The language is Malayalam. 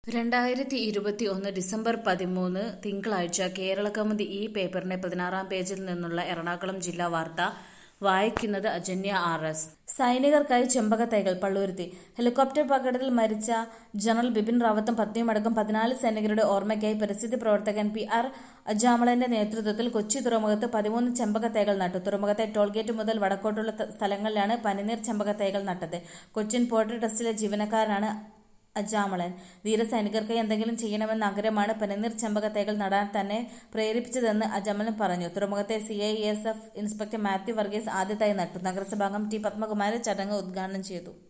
രണ്ടായിരത്തി ഇരുപത്തി ഒന്ന് ഡിസംബർ പതിമൂന്ന് തിങ്കളാഴ്ച കേരളകൗമുദി ഈ പേപ്പറിന്റെ പതിനാറാം പേജിൽ നിന്നുള്ള എറണാകുളം ജില്ലാ വാർത്ത വായിക്കുന്നത് അജന്യ ആർ എസ് സൈനികർക്കായി ചെമ്പകത്തൈകൾ പള്ളുരുത്തി ഹെലികോപ്റ്റർ അപകടത്തിൽ മരിച്ച ജനറൽ ബിപിൻ റാവത്തും പത്നിയുമടക്കം പതിനാല് സൈനികരുടെ ഓർമ്മയ്ക്കായി പരിസ്ഥിതി പ്രവർത്തകൻ പി ആർ അജാമളന്റെ നേതൃത്വത്തിൽ കൊച്ചി തുറമുഖത്ത് പതിമൂന്ന് ചെമ്പകത്തൈകൾ നട്ടു തുറമുഖത്തെ ടോൾഗേറ്റ് മുതൽ വടക്കോട്ടുള്ള ത- സ്ഥലങ്ങളിലാണ് പനിനീർ ചെമ്പകത്തൈകൾ നട്ടത് കൊച്ചിൻ പോർട്ട് ട്രസ്റ്റിലെ ജീവനക്കാരനാണ് അജാമളൻ ധീരസൈനികർക്ക് എന്തെങ്കിലും ചെയ്യണമെന്ന ആഗ്രഹമാണ് പനിനീർ ചെമ്പകത്തൈകൾ നടാൻ തന്നെ പ്രേരിപ്പിച്ചതെന്ന് അജാമലൻ പറഞ്ഞു തുറമുഖത്തെ C I S F inspector Mathew Varghese ആദ്യത്തായി നട്ടു നഗരസഭാംഗം ടി പത്മകുമാരി ചടങ്ങ് ഉദ്ഘാടനം ചെയ്തു